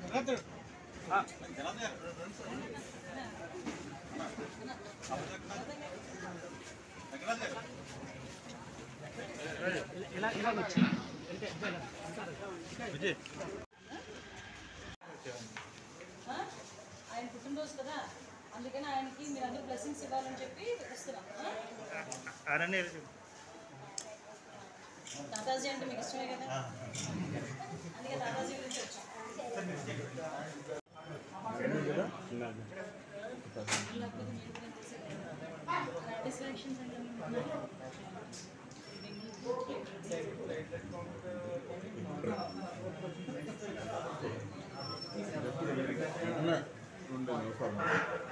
ఆ? ఆయన పుట్టినరోజు కదా అందుకని ఆయనకి మీరు అందరూ బ్లెస్సింగ్స్ ఇవ్వాలని చెప్పి వస్తున్నాం ఆ? తాతాజీ అంటే మీకు ఇష్టమే కదా అందుకే తాతాజీ గురించి వచ్చాం లేకపోతే మీరు కూడా తెలిసేదే కదా. సాటిస్ఫాక్షన్స్ అంటే మీకు రెండు నిమిషాలు